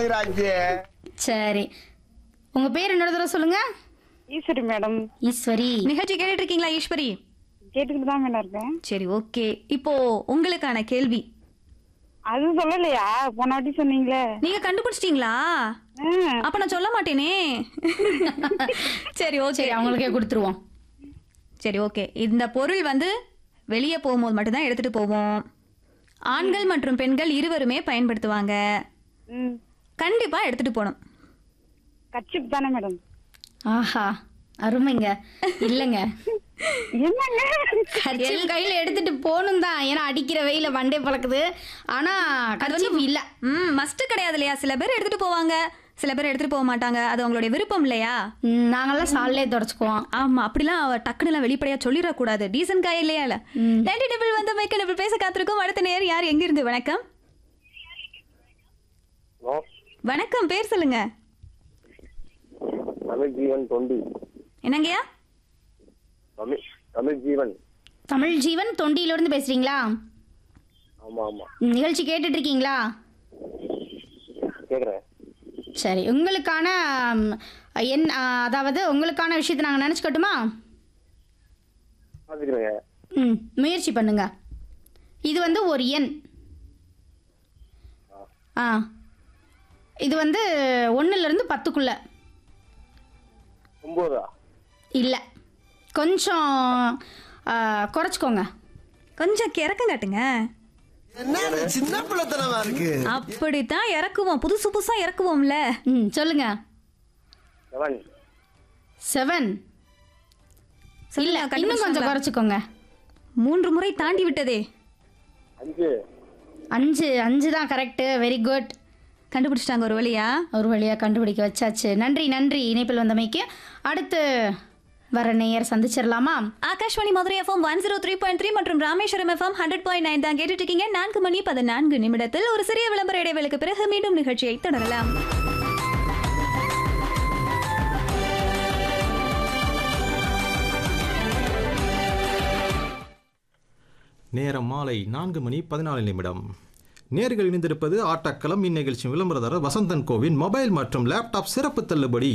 அழகுராஜி சரி உங்க பேர் இன்னொரு தடவை சொல்லுங்க ஈஸ்வரி மேடம் ஈஸ்வரி நிகழ்ச்சி கேட்டுட்டு இருக்கீங்களா ஈஸ்வரி கேட்டுக்கிட்டு தான் மேடம் இருக்கேன் சரி ஓகே இப்போ உங்களுக்கான கேள்வி அது சொல்லலையா போன வாட்டி சொன்னீங்களே நீங்க கண்டுபிடிச்சிட்டீங்களா ஆ, அப்ப நான் சொல்ல மாட்டேனே சரி ஓகே சரி அவங்களுக்கே கொடுத்துருவோம் சரி ஓகே இந்த பொருள் வந்து வெளியே போகும்போது மட்டும்தான் எடுத்துட்டு போவோம் ஆண்கள் மற்றும் பெண்கள் இருவருமே பயன்படுத்துவாங்க ம் கண்டிப்பா எடுத்துட்டு போகணும் கச்சிப் தானே மேடம் ஆஹா அருமைங்க இல்லைங்க என்னங்க கட்சியில் கையில எடுத்துட்டு போகணும் தான் ஏன்னா அடிக்கிற வெயில வண்டே பழக்குது ஆனா கட்சிப் இல்ல ம் மஸ்ட் கிடையாது இல்லையா சில பேர் எடுத்துட்டு போவாங்க சில பேர் எடுத்துட்டு போக மாட்டாங்க அது அவங்களுடைய விருப்பம் இல்லையா ம், நாங்கெல்லாம் சால்லே தொடச்சுக்குவோம் ஆமா அப்படிலாம் அவ டக்குனுலாம் வெளிப்படையா சொல்லிடக்கூடாது டீசன்ட் காய் இல்லையா இல்ல நைன்டி டபுள் வந்து மைக்க டபுள் பேச காத்திருக்கும் அடுத்த நேர் யார் எங்க இருந்து வணக்கம் ஹலோ வணக்கம் பேர் சொல்லுங்க தமிழ் ஜீவன் தொண்டி என்னங்கய்யா தமிழ் தமிழ் ஜீவன் தமிழ் ஜீவன் தொண்டியில இருந்து பேசுறீங்களா ஆமா ஆமா ம், நிகழ்ச்சி கேட்டுட்டு இருக்கீங்களா கேக்குறேன் சரி உங்களுக்கான ம், என் ஆ, அதாவது உங்களுக்கான விஷயத்தை நாங்கள் நினச்சிக்கட்டுமா பாத்துக்கிறேங்க ம் முயற்சி பண்ணுங்க இது வந்து ஒரு எண் ஆ இது வந்து ஒன்றுலேருந்து பத்துக்குள்ள ஒன்பதா இல்லை கொஞ்சம் ஆ, குறைச்சிக்கோங்க கொஞ்சம் கிறக்கம் காட்டுங்க என்ன சின்ன பிள்ளைத்தனமா இருக்கு அப்படித்தான் இறக்குவோம் புதுசு புதுசா இறக்குவோம்ல ம் சொல்லுங்க செவன் செவன் சொல்லுங்க, இல்லை இன்னும் கொஞ்சம் கண்டுபிடிச்சிங்களா? குறைச்சிக்கோங்க மூன்று முறை தாண்டி விட்டதே அஞ்சு அஞ்சு அஞ்சு தான் கரெக்டு வெரி குட் கண்டுபிடிச்சிட்டாங்க ஒரு வழியா ஒரு வழியாக கண்டுபிடிக்க வச்சாச்சு நன்றி நன்றி இணைப்பில் வந்தமைக்கு அடுத்து வர நேயர் சந்திச்சிடலாமா Akashvani Madurai FM one zero three point three மற்றும் Rameswaram FM hundred point nine தான் கேட்டுட்டு இருக்கீங்க நான்கு மணி பதினான்கு நிமிடத்தில் ஒரு சிறிய விளம்பர இடைவேளைக்கு பிறகு மீண்டும் நிகழ்ச்சியை தொடரலாம் நேரம் மாலை நான்கு மணி பதினாலு நிமிடம் நேர்கள் இணைந்திருப்பது ஆட்டக்களம் இந்நிகழ்ச்சி விளம்பரதாரர் வசந்தன் கோவின் மொபைல் மற்றும் லேப்டாப் சிறப்பு தள்ளுபடி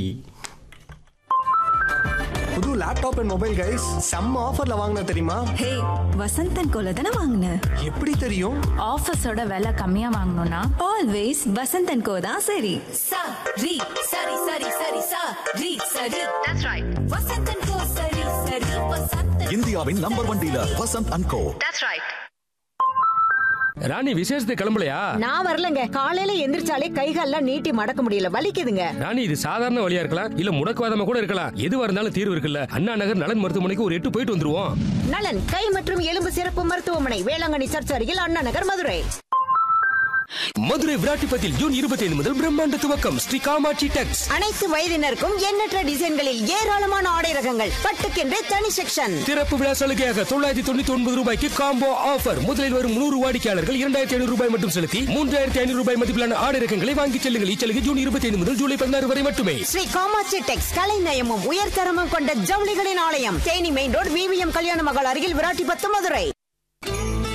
புது லேப்டாப் அண்ட் மொபைல் கைஸ் செம்ம ஆஃபர்ல வாங்கின தெரியுமா ஹே வசந்தன் கோல தானே வாங்கின எப்படி தெரியும் ஆஃபீஸோட விலை கம்மியா வாங்கணும்னா ஆல்வேஸ் வசந்தன் கோ தான் சரி சா ரி சரி சரி சரி சா ரி சரி தட்ஸ் ரைட் வசந்தன் கோ சரி சரி வசந்தன் இந்தியாவின் number one dealer Vasanth and Co that's right Rani விசேஷத்துக்கு கிளம்பலையா நான் வரலங்க காலையில எந்திரிச்சாலே கைகால்லாம் நீட்டி மடக்க முடியல வலிக்குதுங்க ராணி இது சாதாரண வழியா இருக்கலாம் இல்ல முடக்குவாதமா கூட இருக்கலாம் எதுவா இருந்தாலும் தீர்வு இருக்குல்ல அண்ணா நகர் நலன் மருத்துவமனைக்கு ஒரு எட்டு போயிட்டு வந்துருவோம் நலன் கை மற்றும் எலும்பு சிறப்பு மருத்துவமனை வேளாங்கண்ணி சர்ச் அருகில் அண்ணா நகர் மதுரை மதுரை விராட்டிப்பத்தில் ஜூன் இருபத்தி ஐந்து முதல் பிரம்மாண்ட துவக்கம் ஸ்ரீ காமாட்சி டெக்ஸ் அனைத்து வயதினருக்கும் எண்ணற்ற டிசைன்களில் ஏராளமான ஆடை ரகங்கள் பட்டுக்கென்றே தனி செக்ஷன் திறப்பு விழா சலுகையாக தொள்ளாயிரத்தி தொண்ணூத்தி ஒன்பது ரூபாய்க்கு காம்போ ஆஃபர் முதலில் வரும் நூறு வாடிக்கையாளர்கள் இரண்டாயிரத்தி ஐநூறு ரூபாய் மட்டும் செலுத்தி மூன்றாயிரத்தி ஐநூறு ரூபாய் மதிப்பிலான ஆடை ரகங்களை வாங்கிச் செல்லுங்கள் இச்சலுகை ஜூன் இருபத்தி ஐந்து முதல் ஜூலை பதினாறு வரை மட்டுமே ஸ்ரீ காமாட்சி டெக்ஸ் கலை நயமும் உயர்தரமும் கொண்ட ஜவுளிகளின் ஆலயம் தேனி மெயின் ரோடு விவிஎம் கல்யாண மகள் அருகில் விராட்டிபத்து மதுரை